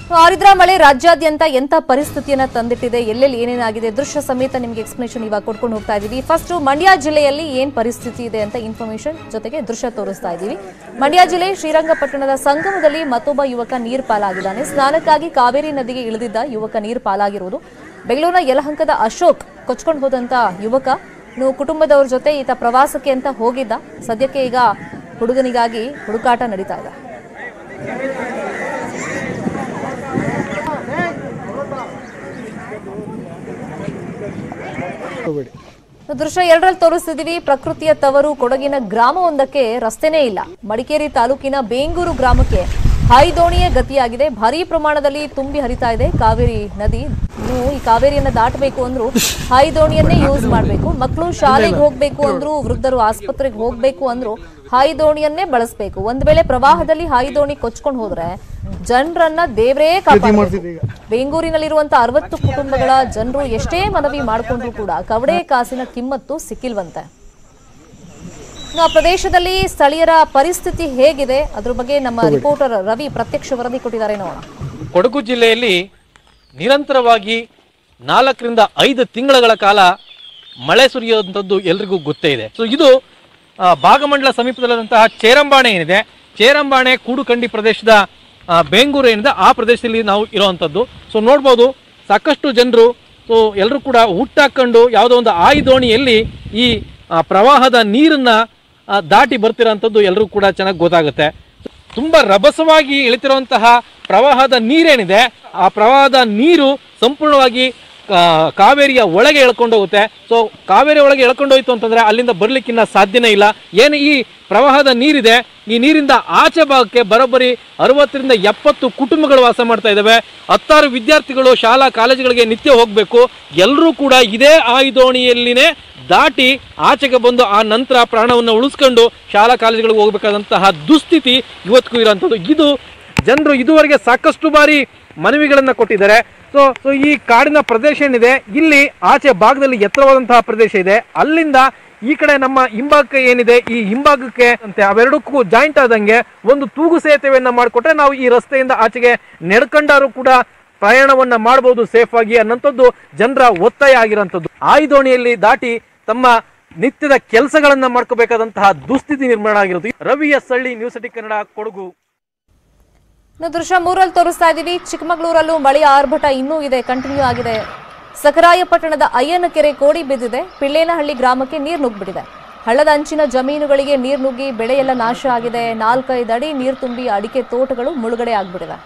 ಆರಿದ್ರ ಮಳೆ ರಾಜ್ಯಾದ್ಯಂತ ಎಂತ ಪರಿಸ್ಥಿತಿಯನ್ನ ತಂದಿಟ್ಟಿದೆ ಎಲ್ಲೆಲ್ಲಿ ಏನೇನಾಗಿದೆ ದೃಶ್ಯ ಸಮೇತ ನಿಮಗೆ ಎಕ್ಸ್ಪ್ಲನೇಷನ್ ಇವಾಗ ಕೊಡ್ಕೊಂಡು ಹೋಗ್ತಾ ಇದೀವಿ ಫಸ್ಟ್ ಮಂಡ್ಯ ಜಿಲ್ಲೆಯಲ್ಲಿ ಏನ್ ಪರಿಸ್ಥಿತಿ ಇದೆ ಅಂತ ಇನ್ಫಾರ್ಮೇಶನ್ ಜೊತೆಗೆ ದೃಶ್ಯ ತೋರಿಸ್ತಾ ಇದ್ದೀವಿ ಮಂಡ್ಯ ಜಿಲ್ಲೆ ಶ್ರೀರಂಗಪಟ್ಟಣದ ಸಂಗಮದಲ್ಲಿ ಮತ್ತೊಬ್ಬ ಯುವಕ ನೀರ್ ಪಾಲಾಗಿದ್ದಾನೆ ಸ್ನಾನಕ್ಕಾಗಿ ಕಾವೇರಿ ನದಿಗೆ ಇಳಿದಿದ್ದ ಯುವಕ ನೀರ್ ಪಾಲಾಗಿರುವುದು ಬೆಂಗಳೂರಿನ ಯಲಹಂಕದ ಅಶೋಕ್ ಕೊಚ್ಕೊಂಡು ಹೋದಂತ ಯುವಕ ಇನ್ನು ಕುಟುಂಬದವ್ರ ಜೊತೆ ಈತ ಪ್ರವಾಸಕ್ಕೆ ಅಂತ ಹೋಗಿದ್ದ ಸದ್ಯಕ್ಕೆ ಈಗ ಹುಡುಗನಿಗಾಗಿ ಹುಡುಕಾಟ ನಡೀತಾ ಇದೆ ಹೋಗ್ಬೇಡಿ ದೃಶ್ಯ ಎರಡರಲ್ಲಿ ತೋರಿಸ್ತಿದೀವಿ ಪ್ರಕೃತಿಯ ತವರು ಕೊಡಗಿನ ಗ್ರಾಮವೊಂದಕ್ಕೆ ರಸ್ತೆನೇ ಇಲ್ಲ ಮಡಿಕೇರಿ ತಾಲೂಕಿನ ಬೇಂಗೂರು ಗ್ರಾಮಕ್ಕೆ ಹಾಯ್ದೋಣಿಯೇ ಗತಿಯಾಗಿದೆ ಭಾರೀ ಪ್ರಮಾಣದಲ್ಲಿ ತುಂಬಿ ಹರಿತಾ ಇದೆ ಕಾವೇರಿ ನದಿ ಇನ್ನು ಈ ಕಾವೇರಿಯನ್ನ ದಾಟಬೇಕು ಅಂದ್ರೂ ಹಾಯ್ದೋಣಿಯನ್ನೇ ಯೂಸ್ ಮಾಡಬೇಕು ಮಕ್ಕಳು ಶಾಲೆಗೆ ಹೋಗ್ಬೇಕು ಅಂದ್ರು ವೃದ್ಧರು ಆಸ್ಪತ್ರೆಗೆ ಹೋಗ್ಬೇಕು ಅಂದ್ರು ಹಾಯ್ದೋಣಿಯನ್ನೇ ಬಳಸಬೇಕು ಒಂದ್ ವೇಳೆ ಪ್ರವಾಹದಲ್ಲಿ ಹಾಯ್ದೋಣಿ ಕೊಚ್ಕೊಂಡು ಹೋದ್ರೆ ಜನರನ್ನ ದೇವರೇ ಕಾಪಾಡ ಮಾಡ್ತಿದ್ದೆ ಈಗ ಬೇಂಗೂರಿನಲ್ಲಿರುವಂತ ಅರವತ್ತು ಕುಟುಂಬಗಳ ಜನರು ಎಷ್ಟೇ ಮನವಿ ಮಾಡಿಕೊಂಡ್ರು ಕೂಡ ಕವಡೆ ಕಾಸಿನ ಕಿಮ್ಮತ್ತು ಸಿಕ್ಕಿಲ್ವಂತೆ ಇನ್ನು ಆ ಪ್ರದೇಶದಲ್ಲಿ ಸ್ಥಳೀಯರ ಪರಿಸ್ಥಿತಿ ಹೇಗಿದೆ ಅದ್ರ ಬಗ್ಗೆ ನಮ್ಮ ರಿಪೋರ್ಟರ್ ರವಿ ಪ್ರತ್ಯಕ್ಷ ವರದಿ ಕೊಟ್ಟಿದ್ದಾರೆ ನೋಡೋಣ ಕೊಡಗು ಜಿಲ್ಲೆಯಲ್ಲಿ ನಿರಂತರವಾಗಿ ನಾಲ್ಕರಿಂದ ಐದು ತಿಂಗಳ ಕಾಲ ಮಳೆ ಸುರಿಯುವಂಥದ್ದು ಎಲ್ರಿಗೂ ಗೊತ್ತೇ ಇದೆ ಸೊ ಇದು ಆ, ಭಾಗಮಂಡಲ ಸಮೀಪದಲ್ಲಿರುವಂತಹ ಚೇರಂಬಾಣೆ ಏನಿದೆ ಚೇರಂಬಾಣೆ ಕೂಡುಕಂಡಿ ಪ್ರದೇಶದ ಆ, ಬೇಂಗೂರು ಏನಿದೆ ಆ ಪ್ರದೇಶದಲ್ಲಿ ನಾವು ಇರುವಂಥದ್ದು ಸೊ ನೋಡ್ಬೋದು ಸಾಕಷ್ಟು ಜನರು ಸೊ ಎಲ್ಲರೂ ಕೂಡ ಹುಟ್ಟಾಕೊಂಡು ಯಾವುದೋ ಒಂದು ಆಯುಧೋಣಿಯಲ್ಲಿ ಈ ಆ, ಪ್ರವಾಹದ ನೀರನ್ನ ಆ, ದಾಟಿ ಬರ್ತಿರೋಂಥದ್ದು ಎಲ್ಲರೂ ಕೂಡ ಚೆನ್ನಾಗಿ ಗೊತ್ತಾಗುತ್ತೆ ತುಂಬಾ ರಭಸವಾಗಿ ಇಳಿತಿರುವಂತಹ ಪ್ರವಾಹದ ನೀರೇನಿದೆ ಆ ಪ್ರವಾಹದ ನೀರು ಸಂಪೂರ್ಣವಾಗಿ ಆ, ಕಾವೇರಿಯ ಒಳಗೆ ಎಳ್ಕೊಂಡು ಹೋಗುತ್ತೆ ಸೊ ಕಾವೇರಿ ಒಳಗೆ ಎಳ್ಕೊಂಡು ಹೋಯ್ತು ಅಂತಂದ್ರೆ ಅಲ್ಲಿಂದ ಬರ್ಲಿಕ್ಕಿನ್ನ ಸಾಧ್ಯನೇ ಇಲ್ಲ ಏನು ಈ ಪ್ರವಾಹದ ನೀರಿದೆ ಈ ನೀರಿಂದ ಆಚೆ ಭಾಗಕ್ಕೆ ಬರೋಬ್ಬರಿ ಅರವತ್ತರಿಂದ ಎಪ್ಪತ್ತು ಕುಟುಂಬಗಳು ವಾಸ ಮಾಡ್ತಾ ಇದ್ದಾವೆ ಹತ್ತಾರು ವಿದ್ಯಾರ್ಥಿಗಳು ಶಾಲಾ ಕಾಲೇಜುಗಳಿಗೆ ನಿತ್ಯ ಹೋಗಬೇಕು ಎಲ್ಲರೂ ಕೂಡ ಇದೇ ಆಯುಧೋಣಿಯಲ್ಲಿನೇ ದಾಟಿ ಆಚೆಗೆ ಬಂದು ಆ ನಂತರ ಪ್ರಾಣವನ್ನು ಉಳಿಸ್ಕೊಂಡು ಶಾಲಾ ಕಾಲೇಜುಗಳಿಗೆ ಹೋಗಬೇಕಾದಂತಹ ದುಸ್ಥಿತಿ ಇವತ್ತಿಗೂ ಇರೋಂಥದ್ದು ಇದು ಜನರು ಇದುವರೆಗೆ ಸಾಕಷ್ಟು ಬಾರಿ ಮನವಿಗಳನ್ನು ಕೊಟ್ಟಿದ್ದಾರೆ ಸೊ ಸೊ ಈ ಕಾಡಿನ ಪ್ರದೇಶ ಏನಿದೆ ಇಲ್ಲಿ ಆಚೆ ಭಾಗದಲ್ಲಿ ಎತ್ತರವಾದಂತಹ ಪ್ರದೇಶ ಇದೆ ಅಲ್ಲಿಂದ ಈ ಕಡೆ ನಮ್ಮ ಹಿಂಭಾಗಕ್ಕೆ ಏನಿದೆ ಈ ಹಿಂಭಾಗಕ್ಕೆ ಅಂತೆ ಅವೆರಡಕ್ಕೂ ಜಾಯಿಂಟ್ ಆದಂಗೆ ಒಂದು ತೂಗು ಸೇತುವೆಯನ್ನ ಮಾಡಿಕೊಟ್ರೆ ನಾವು ಈ ರಸ್ತೆಯಿಂದ ಆಚೆಗೆ ನಡ್ಕೊಂಡಾರು ಕೂಡ ಪ್ರಯಾಣವನ್ನ ಮಾಡಬಹುದು ಸೇಫ್ ಆಗಿ ಅನ್ನೋಂಥದ್ದು ಜನರ ಒತ್ತಾಯ ಆಗಿರೋಂಥದ್ದು ಆಯುಧೋಣಿಯಲ್ಲಿ ದಾಟಿ ತಮ್ಮ ನಿತ್ಯದ ಕೆಲಸಗಳನ್ನ ಮಾಡ್ಕೋಬೇಕಾದಂತಹ ದುಸ್ಥಿತಿ ನಿರ್ಮಾಣ ಆಗಿರೋದು Ravi S Halli news city Kannada Kodagu ಇನ್ನು ದೃಶ್ಯ ಮೂರಲ್ಲಿ ತೋರಿಸ್ತಾ ಇದೀವಿ ಚಿಕ್ಕಮಗಳೂರಲ್ಲೂ ಮಳೆಯ ಆರ್ಭಟ ಇನ್ನೂ ಇದೆ ಕಂಟಿನ್ಯೂ ಆಗಿದೆ ಸಕರಾಯಪಟ್ಟಣದ ಅಯ್ಯನ ಕೆರೆ ಕೋಡಿ ಬಿದ್ದಿದೆ ಪಿಳ್ಳೇನಹಳ್ಳಿ ಗ್ರಾಮಕ್ಕೆ ನೀರು ನುಗ್ಗಿಬಿಟ್ಟಿದೆ ಹಳ್ಳದ ಅಂಚಿನ ಜಮೀನುಗಳಿಗೆ ನೀರು ನುಗ್ಗಿ ಬೆಳೆಯೆಲ್ಲ ನಾಶ ಆಗಿದೆ ನಾಲ್ಕೈದು ಅಡಿ ನೀರು ತುಂಬಿ ಅಡಿಕೆ ತೋಟಗಳು ಮುಳುಗಡೆ ಆಗ್ಬಿಟ್ಟಿದೆ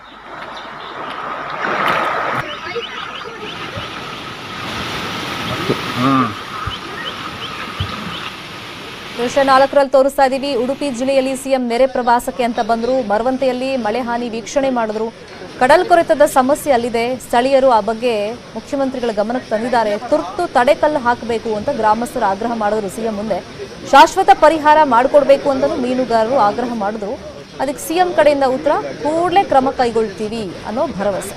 ದೃಶ್ಯ ನಾಲ್ಕರಲ್ಲಿ ತೋರಿಸ್ತಾ ಇದೀವಿ ಉಡುಪಿ ಜಿಲ್ಲೆಯಲ್ಲಿ ಸಿಎಂ ನೆರೆ ಪ್ರವಾಸಕ್ಕೆ ಅಂತ ಬಂದ್ರು ಮರವಂತೆಯಲ್ಲಿ ಮಳೆ ಹಾನಿ ವೀಕ್ಷಣೆ ಮಾಡಿದ್ರು ಕಡಲ್ ಕೊರೆತದ ಸಮಸ್ಯೆ ಅಲ್ಲಿದೆ ಸ್ಥಳೀಯರು ಆ ಬಗ್ಗೆ ಮುಖ್ಯಮಂತ್ರಿಗಳ ಗಮನಕ್ಕೆ ತಂದಿದ್ದಾರೆ ತುರ್ತು ತಡೆಕಲ್ಲು ಹಾಕಬೇಕು ಅಂತ ಗ್ರಾಮಸ್ಥರು ಆಗ್ರಹ ಮಾಡಿದ್ರು ಸಿಎಂ ಮುಂದೆ ಶಾಶ್ವತ ಪರಿಹಾರ ಮಾಡಿಕೊಡ್ಬೇಕು ಅಂತಲೂ ಮೀನುಗಾರರು ಆಗ್ರಹ ಮಾಡಿದ್ರು ಅದಕ್ಕೆ ಸಿಎಂ ಕಡೆಯಿಂದ ಉತ್ತರ ಕೂಡಲೇ ಕ್ರಮ ಕೈಗೊಳ್ತೀವಿ ಅನ್ನೋ ಭರವಸೆ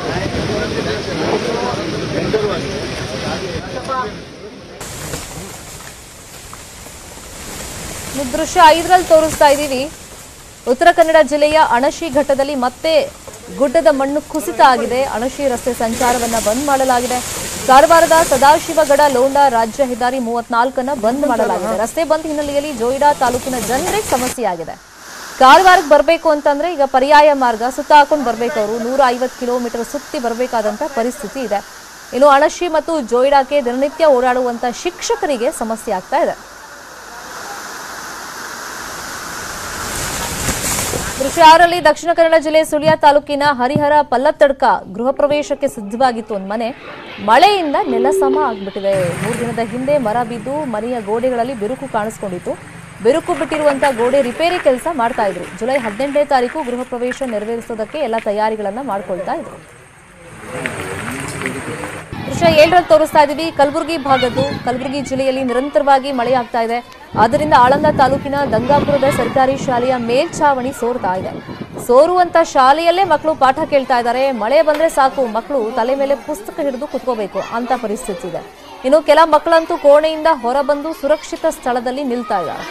ಇನ್ನು ದೃಶ್ಯ ಐದರಲ್ಲಿ ತೋರಿಸ್ತಾ ಇದ್ದೀವಿ ಉತ್ತರ ಕನ್ನಡ ಜಿಲ್ಲೆಯ ಅಣಶಿ ಘಟ್ಟದಲ್ಲಿ ಮತ್ತೆ ಗುಡ್ಡದ ಮಣ್ಣು ಕುಸಿತ ಆಗಿದೆ ಅಣಶಿ ರಸ್ತೆ ಸಂಚಾರವನ್ನ ಬಂದ್ ಮಾಡಲಾಗಿದೆ ಕಾರವಾರದ ಸದಾಶಿವಗಡ ಲೋಂಡಾ ರಾಜ್ಯ ಹೆದ್ದಾರಿ ಮೂವತ್ನಾಲ್ಕನ್ನ ಬಂದ್ ಮಾಡಲಾಗಿದೆ ರಸ್ತೆ ಬಂದ್ ಹಿನ್ನೆಲೆಯಲ್ಲಿ ಜೋಯಿಡಾ ತಾಲೂಕಿನ ಜನರಿಗೆ ಸಮಸ್ಯೆ ಆಗಿದೆ ಕಾರವಾರಕ್ಕೆ ಬರಬೇಕು ಅಂತಂದ್ರೆ ಈಗ ಪರ್ಯಾಯ ಮಾರ್ಗ ಸುತ್ತ ಹಾಕೊಂಡು ಬರ್ಬೇಕು ಅವರು ನೂರ ಐವತ್ತು ಕಿಲೋಮೀಟರ್ ಸುತ್ತಿ ಬರಬೇಕಾದಂತ ಪರಿಸ್ಥಿತಿ ಇದೆ ಇನ್ನು ಅಣಶಿ ಮತ್ತು ಜೋಯಿಡಾಕ್ಕೆ ದಿನನಿತ್ಯ ಓಡಾಡುವಂತ ಶಿಕ್ಷಕರಿಗೆ ಸಮಸ್ಯೆ ಆಗ್ತಾ ಇದೆ ದೃಶ್ಯ ಆರರಲ್ಲಿ ದಕ್ಷಿಣ ಕನ್ನಡ ಜಿಲ್ಲೆ ಸುಳ್ಯ ತಾಲೂಕಿನ ಹರಿಹರ ಪಲ್ಲತ್ತಡ್ಕ ಗೃಹ ಪ್ರವೇಶಕ್ಕೆ ಸಿದ್ಧವಾಗಿತ್ತು ಒಂದು ಮನೆ ಮಳೆಯಿಂದ ನೆಲಸಮ ಆಗ್ಬಿಟ್ಟಿದೆ ಮೂರು ದಿನದ ಹಿಂದೆ ಮರ ಬಿದ್ದು ಮನೆಯ ಗೋಡೆಗಳಲ್ಲಿ ಬಿರುಕು ಕಾಣಿಸ್ಕೊಂಡಿತ್ತು ಬಿರುಕು ಬಿಟ್ಟಿರುವಂತಹ ಗೋಡೆ ರಿಪೇರಿ ಕೆಲಸ ಮಾಡ್ತಾ ಇದ್ರು ಜುಲೈ ಹದಿನೆಂಟನೇ ತಾರೀಕು ಗೃಹ ಪ್ರವೇಶ ನೆರವೇರಿಸೋದಕ್ಕೆ ಎಲ್ಲ ತಯಾರಿಗಳನ್ನ ಮಾಡ್ಕೊಳ್ತಾ ಇದ್ರು ದೃಶ್ಯ ಏಳರಲ್ಲಿ ತೋರಿಸ್ತಾ ಇದೀವಿ ಕಲಬುರಗಿ ಭಾಗದ್ದು ಕಲಬುರಗಿ ಜಿಲ್ಲೆಯಲ್ಲಿ ನಿರಂತರವಾಗಿ ಮಳೆ ಆಗ್ತಾ ಇದೆ ಆದ್ದರಿಂದ ಆಳಂದ ತಾಲೂಕಿನ ಗಂಗಾಪುರದ ಸರ್ಕಾರಿ ಶಾಲೆಯ ಮೇಲ್ಛಾವಣಿ ಸೋರ್ತಾ ಇದೆ ಸೋರುವಂತ ಶಾಲೆಯಲ್ಲೇ ಮಕ್ಕಳು ಪಾಠ ಕೇಳ್ತಾ ಇದ್ದಾರೆ ಮಳೆ ಬಂದ್ರೆ ಸಾಕು ಮಕ್ಕಳು ತಲೆ ಮೇಲೆ ಪುಸ್ತಕ ಹಿಡಿದು ಕುತ್ಕೋಬೇಕು ಅಂತ ಪರಿಸ್ಥಿತಿ ಇದೆ ಇನ್ನು ಕೆಲ ಮಕ್ಕಳಂತೂ ಕೋಣೆಯಿಂದ ಹೊರಬಂದು ಸುರಕ್ಷಿತ ಸ್ಥಳದಲ್ಲಿ ನಿಲ್ತಾ ಇದ್ದಾರೆ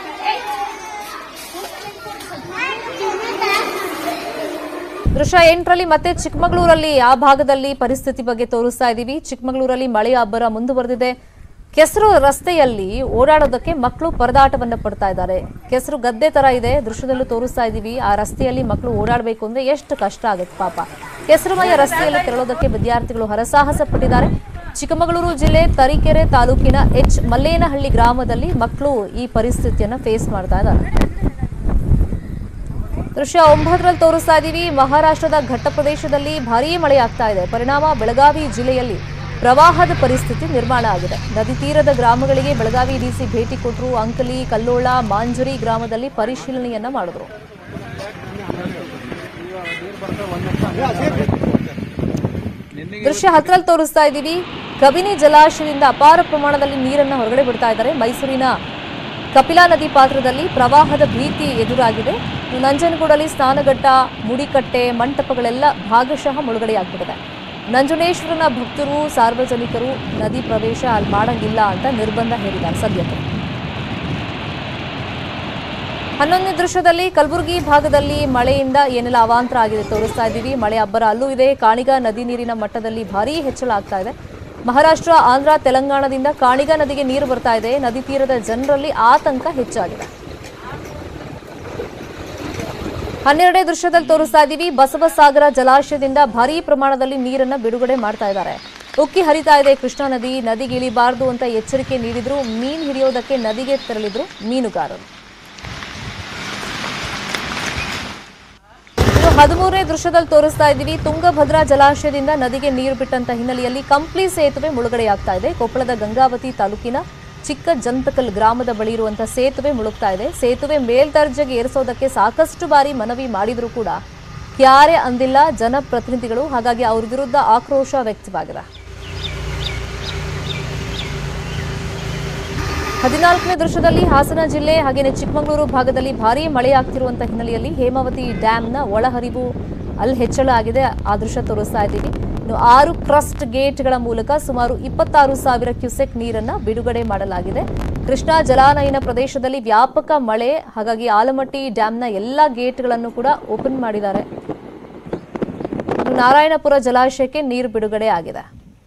ದೃಶ್ಯ ಎಂಟರಲ್ಲಿ ಮತ್ತೆ ಚಿಕ್ಕಮಗಳೂರಲ್ಲಿ ಆ ಭಾಗದಲ್ಲಿ ಪರಿಸ್ಥಿತಿ ಬಗ್ಗೆ ತೋರಿಸ್ತಾ ಇದ್ದೀವಿ ಚಿಕ್ಕಮಗಳೂರಲ್ಲಿ ಮಳೆಯ ಅಬ್ಬರ ಮುಂದುವರೆದಿದೆ ಕೆಸರು ರಸ್ತೆಯಲ್ಲಿ ಓಡಾಡೋದಕ್ಕೆ ಮಕ್ಕಳು ಪರದಾಟವನ್ನ ಪಡ್ತಾ ಇದ್ದಾರೆ ಕೆಸರು ಗದ್ದೆ ತರ ಇದೆ ದೃಶ್ಯದಲ್ಲೂ ತೋರಿಸ್ತಾ ಇದ್ದೀವಿ ಆ ರಸ್ತೆಯಲ್ಲಿ ಮಕ್ಕಳು ಓಡಾಡಬೇಕು ಅಂದ್ರೆ ಎಷ್ಟು ಕಷ್ಟ ಆಗುತ್ತೆ ಪಾಪ ಕೆಸರುಮಯ ರಸ್ತೆಯಲ್ಲಿ ತೆರಳೋದಕ್ಕೆ ವಿದ್ಯಾರ್ಥಿಗಳು ಹರಸಾಹಸ ಪಟ್ಟಿದ್ದಾರೆ ಚಿಕ್ಕಮಗಳೂರು ಜಿಲ್ಲೆ ತರೀಕೆರೆ ತಾಲೂಕಿನ ಎಚ್ ಮಲ್ಲೇನಹಳ್ಳಿ ಗ್ರಾಮದಲ್ಲಿ ಮಕ್ಕಳು ಈ ಪರಿಸ್ಥಿತಿಯನ್ನ ಫೇಸ್ ಮಾಡ್ತಾ ಇದ್ದಾರೆ ದೃಶ್ಯ ಒಂಬತ್ತರಲ್ಲಿ ತೋರಿಸ್ತಾ ಇದ್ದೀವಿ ಮಹಾರಾಷ್ಟ್ರದ ಘಟ್ಟ ಪ್ರದೇಶದಲ್ಲಿ ಭಾರೀ ಮಳೆ ಆಗ್ತಾ ಇದೆ ಪರಿಣಾಮ ಬೆಳಗಾವಿ ಜಿಲ್ಲೆಯಲ್ಲಿ ಪ್ರವಾಹದ ಪರಿಸ್ಥಿತಿ ನಿರ್ಮಾಣ ಆಗಿದೆ ನದಿ ತೀರದ ಗ್ರಾಮಗಳಿಗೆ ಬೆಳಗಾವಿ ಡಿಸಿ ಭೇಟಿ ಕೊಟ್ಟರು ಅಂಕಲಿ ಕಲ್ಲೋಳ ಮಾಂಜರಿ ಗ್ರಾಮದಲ್ಲಿ ಪರಿಶೀಲನೆಯನ್ನ ಮಾಡಿದ್ರು ದೃಶ್ಯ ಹತ್ತರಲ್ಲಿ ತೋರಿಸ್ತಾ ಇದ್ದೀವಿ ಕಬಿನಿ ಜಲಾಶಯದಿಂದ ಅಪಾರ ಪ್ರಮಾಣದಲ್ಲಿ ನೀರನ್ನ ಹೊರಗಡೆ ಬಿಡ್ತಾ ಇದ್ದಾರೆ ಮೈಸೂರಿನ ಕಪಿಲಾ ನದಿ ಪಾತ್ರದಲ್ಲಿ ಪ್ರವಾಹದ ಭೀತಿ ಎದುರಾಗಿದೆ ನಂಜನಗೂಡಲ್ಲಿ ಸ್ನಾನಘಟ್ಟ ಮುಡಿಕಟ್ಟೆ ಮಂಟಪಗಳೆಲ್ಲ ಭಾಗಶಃ ಮುಳುಗಡೆಯಾಗ್ಬಿಟ್ಟಿದೆ ನಂಜುನೇಶ್ವರನ ಭಕ್ತರು ಸಾರ್ವಜನಿಕರು ನದಿ ಪ್ರವೇಶ ಅಲ್ಲಿ ಮಾಡಂಗಿಲ್ಲ ಅಂತ ನಿರ್ಬಂಧ ಹೇರಿದ್ದಾರೆ ಸದ್ಯಕ್ಕೆ ಹನ್ನೊಂದನೇ ದೃಶ್ಯದಲ್ಲಿ ಕಲಬುರಗಿ ಭಾಗದಲ್ಲಿ ಮಳೆಯಿಂದ ಏನೆಲ್ಲ ಅವಾಂತರ ಆಗಿದೆ ತೋರಿಸ್ತಾ ಇದ್ದೀವಿ ಮಳೆ ಅಬ್ಬರ ಅಲ್ಲೂ ಇದೆ ಕಾಣಿಗ ನದಿ ನೀರಿನ ಮಟ್ಟದಲ್ಲಿ ಭಾರೀ ಹೆಚ್ಚಳ ಆಗ್ತಾ ಇದೆ ಮಹಾರಾಷ್ಟ್ರ ಆಂಧ್ರ ತೆಲಂಗಾಣದಿಂದ ಕಾಣಿಗ ನದಿಗೆ ನೀರು ಬರ್ತಾ ಇದೆ ನದಿ ತೀರದ ಜನರಲ್ಲಿ ಆತಂಕ ಹೆಚ್ಚಾಗಿದೆ ಹನ್ನೆರಡನೇ ದೃಶ್ಯದಲ್ಲಿ ತೋರಿಸ್ತಾ ಇದ್ದೀವಿ ಬಸವಸಾಗರ ಜಲಾಶಯದಿಂದ ಭಾರೀ ಪ್ರಮಾಣದಲ್ಲಿ ನೀರನ್ನ ಬಿಡುಗಡೆ ಮಾಡ್ತಾ ಇದ್ದಾರೆ ಉಕ್ಕಿ ಹರಿತಾ ಇದೆ ಕೃಷ್ಣಾ ನದಿ ನದಿಗೆ ಇಳಿಬಾರದು ಅಂತ ಎಚ್ಚರಿಕೆ ನೀಡಿದ್ರು ಮೀನ್ ಹಿಡಿಯೋದಕ್ಕೆ ನದಿಗೆ ತೆರಳಿದ್ರು ಮೀನುಗಾರರು ಇನ್ನು ಹದಿಮೂರನೇ ದೃಶ್ಯದಲ್ಲಿ ತೋರಿಸ್ತಾ ಇದ್ದೀವಿ ತುಂಗಭದ್ರಾ ಜಲಾಶಯದಿಂದ ನದಿಗೆ ನೀರು ಬಿಟ್ಟಂತ ಹಿನ್ನೆಲೆಯಲ್ಲಿ ಕಂಪ್ಲಿ ಸೇತುವೆ ಮುಳುಗಡೆಯಾಗ್ತಾ ಇದೆ ಕೊಪ್ಪಳದ ಗಂಗಾವತಿ ತಾಲೂಕಿನ ಚಿಕ್ಕ ಜಂತಕಲ್ ಗ್ರಾಮದ ಬಳಿ ಇರುವಂತಹ ಸೇತುವೆ ಮುಳುಗ್ತಾ ಇದೆ ಸೇತುವೆ ಮೇಲ್ದರ್ಜೆಗೆ ಏರಿಸೋದಕ್ಕೆ ಸಾಕಷ್ಟು ಬಾರಿ ಮನವಿ ಮಾಡಿದರೂ ಕೂಡ ಕ್ಯಾರೆ ಅಂದಿಲ್ಲ ಜನಪ್ರತಿನಿಧಿಗಳು ಹಾಗಾಗಿ ಅವ್ರ ವಿರುದ್ಧ ಆಕ್ರೋಶ ವ್ಯಕ್ತವಾಗಿದೆ ಹದಿನಾಲ್ಕನೇ ದೃಶ್ಯದಲ್ಲಿ ಹಾಸನ ಜಿಲ್ಲೆ ಹಾಗೆಯೇ ಚಿಕ್ಕಮಗಳೂರು ಭಾಗದಲ್ಲಿ ಭಾರೀ ಮಳೆಯಾಗ್ತಿರುವಂತಹ ಹಿನ್ನೆಲೆಯಲ್ಲಿ ಹೇಮಾವತಿ ಡ್ಯಾಂನ ಒಳಹರಿವು ಅಲ್ಲಿ ಹೆಚ್ಚಳ ಆಗಿದೆ ಆ ದೃಶ್ಯ ತೋರಿಸ್ತಾ ಇದ್ದೀವಿ ಇನ್ನು ಆರು ಕ್ರಸ್ಟ್ ಗೇಟ್ಗಳ ಮೂಲಕ ಸುಮಾರು ಇಪ್ಪತ್ತಾರು ಸಾವಿರ ಕ್ಯೂಸೆಕ್ ನೀರನ್ನ ಬಿಡುಗಡೆ ಮಾಡಲಾಗಿದೆ ಕೃಷ್ಣಾ ಜಲಾನಯನ ಪ್ರದೇಶದಲ್ಲಿ ವ್ಯಾಪಕ ಮಳೆ ಹಾಗಾಗಿ ಆಲಮಟ್ಟಿ ಡ್ಯಾಂನ ಎಲ್ಲ ಗೇಟ್ಗಳನ್ನು ಕೂಡ ಓಪನ್ ಮಾಡಿದ್ದಾರೆ ಇನ್ನು ನಾರಾಯಣಪುರ ಜಲಾಶಯಕ್ಕೆ ನೀರು ಬಿಡುಗಡೆ ಆಗಿದೆ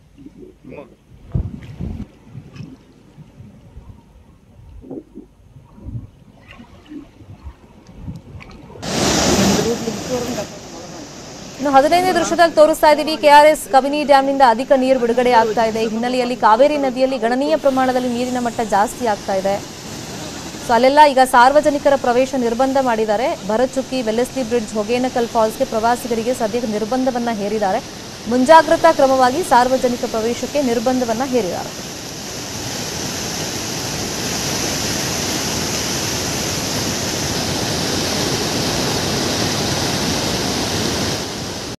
ಇನ್ನು ಹದಿನೈದನೇ ದೃಶ್ಯದಲ್ಲಿ ತೋರಿಸ್ತಾ ಇದ್ದೀವಿ ಕೆಆರ್ಎಸ್ ಕಬಿನಿ ಡ್ಯಾಂನಿಂದ ಅಧಿಕ ನೀರು ಬಿಡುಗಡೆ ಆಗ್ತಾ ಇದೆ ಈ ಹಿನ್ನೆಲೆಯಲ್ಲಿ ಕಾವೇರಿ ನದಿಯಲ್ಲಿ ಗಣನೀಯ ಪ್ರಮಾಣದಲ್ಲಿ ನೀರಿನ ಮಟ್ಟ ಜಾಸ್ತಿ ಆಗ್ತಾ ಇದೆ ಸೊ ಅಲ್ಲೆಲ್ಲ ಈಗ ಸಾರ್ವಜನಿಕರ ಪ್ರವೇಶ ನಿರ್ಬಂಧ ಮಾಡಿದ್ದಾರೆ ಭರಚುಕ್ಕಿ ವೆಲ್ಲೆಸ್ಲಿ ಬ್ರಿಡ್ಜ್ ಹೊಗೇನಕಲ್ ಫಾಲ್ಸ್ಗೆ ಪ್ರವಾಸಿಗರಿಗೆ ಸದ್ಯಕ್ಕೆ ನಿರ್ಬಂಧವನ್ನ ಹೇರಿದ್ದಾರೆ ಮುಂಜಾಗ್ರತಾ ಕ್ರಮವಾಗಿ ಸಾರ್ವಜನಿಕ ಪ್ರವೇಶಕ್ಕೆ ನಿರ್ಬಂಧವನ್ನ ಹೇರಿದ್ದಾರೆ